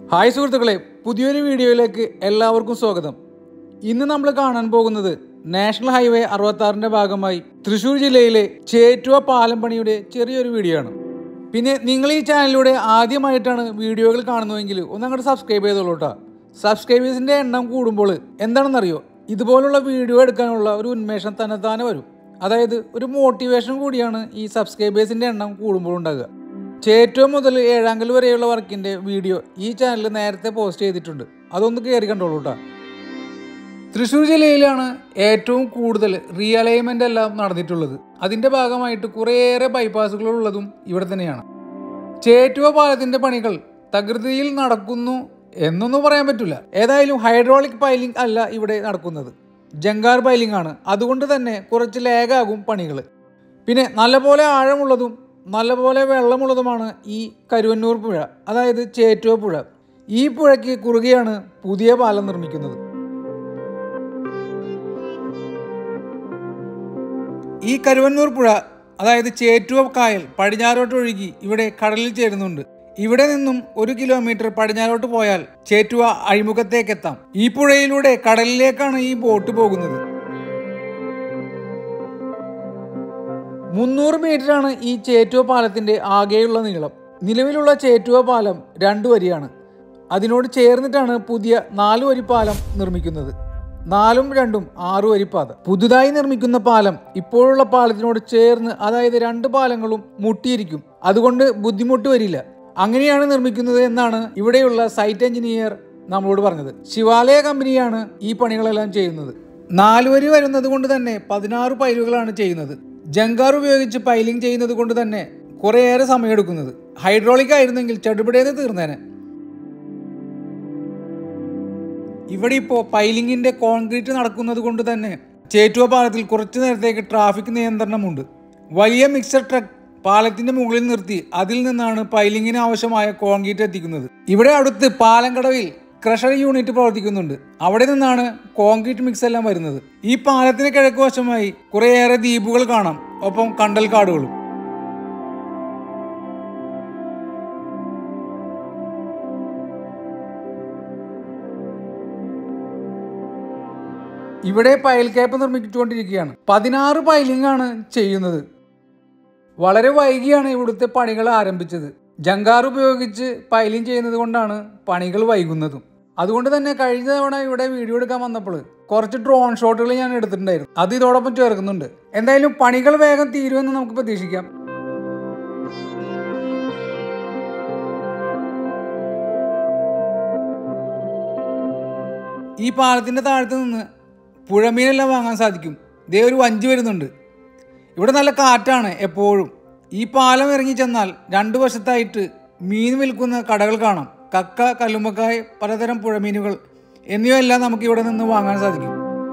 hi സുഹൃത്തുക്കളെ പുതിയൊരു വീഡിയോയിലേക്ക് എല്ലാവർക്കും സ്വാഗതം ഇന്ന് നമ്മൾ കാണാൻ പോകുന്നത് നാഷണൽ ഹൈവേ അറുപത്താറിന്റെ ഭാഗമായി തൃശൂർ ജില്ലയിലെ ചേറ്റുവ പാലം പണിയുടെ ചെറിയൊരു വീഡിയോ ആണ് പിന്നെ നിങ്ങൾ ഈ ചാനലിലൂടെ ആദ്യമായിട്ടാണ് വീഡിയോകൾ കാണുന്നതെങ്കിൽ ഒന്ന് അങ്ങോട്ട് സബ്സ്ക്രൈബ് ചെയ്തോളൂ കേട്ടോ സബ്സ്ക്രൈബേഴ്സിന്റെ എണ്ണം കൂടുമ്പോൾ എന്താണെന്നറിയോ ഇതുപോലുള്ള വീഡിയോ എടുക്കാനുള്ള ഒരു ഉന്മേഷം തന്നെത്താനെ വരും അതായത് ഒരു മോട്ടിവേഷൻ കൂടിയാണ് ഈ സബ്സ്ക്രൈബേഴ്സിന്റെ എണ്ണം കൂടുമ്പോൾ ഉണ്ടാകുക ചേറ്റവും മുതൽ ഏഴാങ്കൽ വരെയുള്ള വർക്കിന്റെ വീഡിയോ ഈ ചാനലിൽ നേരത്തെ പോസ്റ്റ് ചെയ്തിട്ടുണ്ട് അതൊന്ന് കയറി കണ്ടോളൂ കേട്ടോ തൃശ്ശൂർ ജില്ലയിലാണ് ഏറ്റവും കൂടുതൽ റീഅലൈൻമെന്റ് എല്ലാം നടന്നിട്ടുള്ളത് അതിന്റെ ഭാഗമായിട്ട് കുറേയേറെ ബൈപ്പാസുകൾ ഉള്ളതും ഇവിടെ തന്നെയാണ് ചേറ്റുവ പാലത്തിന്റെ പണികൾ തകൃതിയിൽ നടക്കുന്നു എന്നൊന്നും പറയാൻ പറ്റില്ല ഏതായാലും ഹൈഡ്രോളിക് പൈലിംഗ് അല്ല ഇവിടെ നടക്കുന്നത് ജങ്കാർ പൈലിംഗ് ആണ് അതുകൊണ്ട് തന്നെ കുറച്ച് ലേഗാകും പണികൾ പിന്നെ നല്ലപോലെ ആഴമുള്ളതും നല്ലപോലെ വെള്ളമുള്ളതുമാണ് ഈ കരുവന്നൂർ പുഴ അതായത് ചേറ്റുവ പുഴ ഈ പുഴയ്ക്ക് കുറുകെയാണ് പുതിയ പാലം നിർമ്മിക്കുന്നത് ഈ കരുവന്നൂർ പുഴ അതായത് ചേറ്റുവ കായൽ പടിഞ്ഞാറോട്ട് ഒഴുകി ഇവിടെ കടലിൽ ചേരുന്നുണ്ട് ഇവിടെ നിന്നും ഒരു കിലോമീറ്റർ പടിഞ്ഞാറോട്ട് പോയാൽ ചേറ്റുവ അഴിമുഖത്തേക്ക് എത്താം ഈ പുഴയിലൂടെ കടലിലേക്കാണ് ഈ ബോട്ട് പോകുന്നത് മുന്നൂറ് മീറ്ററാണ് ഈ ചേറ്റുവ പാലത്തിന്റെ ആകെയുള്ള നീളം നിലവിലുള്ള ചേറ്റുവ പാലം രണ്ടു വരിയാണ് അതിനോട് ചേർന്നിട്ടാണ് പുതിയ നാല് വരി പാലം നിർമ്മിക്കുന്നത് നാലും രണ്ടും ആറു വരി പാത പുതുതായി നിർമ്മിക്കുന്ന പാലം ഇപ്പോഴുള്ള പാലത്തിനോട് ചേർന്ന് അതായത് രണ്ട് പാലങ്ങളും മുട്ടിയിരിക്കും അതുകൊണ്ട് ബുദ്ധിമുട്ട് വരില്ല അങ്ങനെയാണ് നിർമ്മിക്കുന്നത് എന്നാണ് ഇവിടെയുള്ള സൈറ്റ് എഞ്ചിനീയർ നമ്മളോട് പറഞ്ഞത് ശിവാലയ കമ്പനിയാണ് ഈ പണികളെല്ലാം ചെയ്യുന്നത് നാലുവരി വരുന്നത് കൊണ്ട് തന്നെ പതിനാറ് പൈലുകളാണ് ചെയ്യുന്നത് ജങ്കാർ ഉപയോഗിച്ച് പൈലിംഗ് ചെയ്യുന്നത് കൊണ്ട് തന്നെ കുറേയേറെ സമയമെടുക്കുന്നത് ഹൈഡ്രോളിക് ആയിരുന്നെങ്കിൽ ചടുപടേന്ന് തീർന്നേനെ ഇവിടെ ഇപ്പോൾ പൈലിങ്ങിന്റെ കോൺക്രീറ്റ് നടക്കുന്നത് കൊണ്ട് തന്നെ ചേറ്റുവ പാലത്തിൽ കുറച്ചു നേരത്തേക്ക് ട്രാഫിക് നിയന്ത്രണമുണ്ട് വലിയ മിക്സർ ട്രക്ക് പാലത്തിന്റെ മുകളിൽ നിർത്തി അതിൽ നിന്നാണ് പൈലിങ്ങിന് ആവശ്യമായ കോൺക്രീറ്റ് എത്തിക്കുന്നത് ഇവിടെ അടുത്ത് പാലംകടവിൽ ക്രഷർ യൂണിറ്റ് പ്രവർത്തിക്കുന്നുണ്ട് അവിടെ നിന്നാണ് കോൺക്രീറ്റ് മിക്സ് എല്ലാം വരുന്നത് ഈ പാലത്തിന് കിഴക്ക് വശമായി കുറേയേറെ ദ്വീപുകൾ കാണാം ഒപ്പം കണ്ടൽ കാടുകളും ഇവിടെ പൈൽ ക്യാപ്പ് നിർമ്മിച്ചുകൊണ്ടിരിക്കുകയാണ് പതിനാറ് പൈലിംഗ് ആണ് ചെയ്യുന്നത് വളരെ വൈകിയാണ് ഇവിടുത്തെ പണികൾ ആരംഭിച്ചത് ജങ്കാർ ഉപയോഗിച്ച് പൈലിംഗ് ചെയ്യുന്നത് കൊണ്ടാണ് പണികൾ വൈകുന്നതും അതുകൊണ്ട് തന്നെ കഴിഞ്ഞ തവണ ഇവിടെ വീഡിയോ എടുക്കാൻ വന്നപ്പോൾ കുറച്ച് ഡ്രോൺ ഷോട്ടുകൾ ഞാൻ എടുത്തിട്ടുണ്ടായിരുന്നു അത് ഇതോടൊപ്പം ചേർക്കുന്നുണ്ട് എന്തായാലും പണികൾ വേഗം തീരുമെന്ന് നമുക്ക് പ്രതീക്ഷിക്കാം ഈ പാലത്തിന്റെ താഴത്ത് നിന്ന് പുഴമീനെല്ലാം വാങ്ങാൻ സാധിക്കും ദേ ഒരു വഞ്ചി വരുന്നുണ്ട് ഇവിടെ നല്ല കാറ്റാണ് എപ്പോഴും ഈ പാലം ഇറങ്ങി ചെന്നാൽ രണ്ടു വശത്തായിട്ട് മീൻ വിൽക്കുന്ന കടകൾ കാണാം കക്ക കല്ലുമ്മക്കായ് പലതരം പുഴമീനുകൾ എന്നിവയെല്ലാം നമുക്ക് ഇവിടെ നിന്ന് വാങ്ങാൻ സാധിക്കും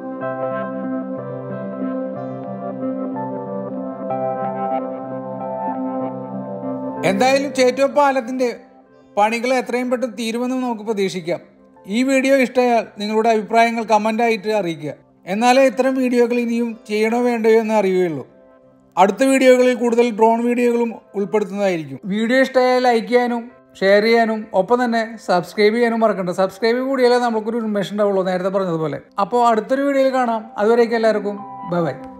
എന്തായാലും ചേറ്റുവ പാലത്തിന്റെ പണികൾ എത്രയും പെട്ടെന്ന് തീരുമെന്ന് നമുക്ക് പ്രതീക്ഷിക്കാം ഈ വീഡിയോ ഇഷ്ടമായാൽ നിങ്ങളുടെ അഭിപ്രായങ്ങൾ കമൻ്റായിട്ട് അറിയിക്കുക എന്നാലേ ഇത്തരം വീഡിയോകൾ ഇനിയും ചെയ്യണോ വേണ്ടയോ എന്ന് അറിയുകയുള്ളൂ അടുത്ത വീഡിയോകളിൽ കൂടുതൽ ഡ്രോൺ വീഡിയോകളും ഉൾപ്പെടുത്തുന്നതായിരിക്കും വീഡിയോ ഇഷ്ടമായാൽ ലൈക്ക് ചെയ്യാനും ഷെയർ ചെയ്യാനും ഒപ്പം തന്നെ സബ്സ്ക്രൈബ് ചെയ്യാനും മറക്കണ്ട സബ്സ്ക്രൈബ് കൂടിയാലേ നമുക്കൊരു ഉന്മേഷം ഉണ്ടാവുള്ളൂ നേരത്തെ പറഞ്ഞതുപോലെ അപ്പോൾ അടുത്തൊരു വീഡിയോയിൽ കാണാം അതുവരേക്കും എല്ലാവർക്കും ബൈ ബൈ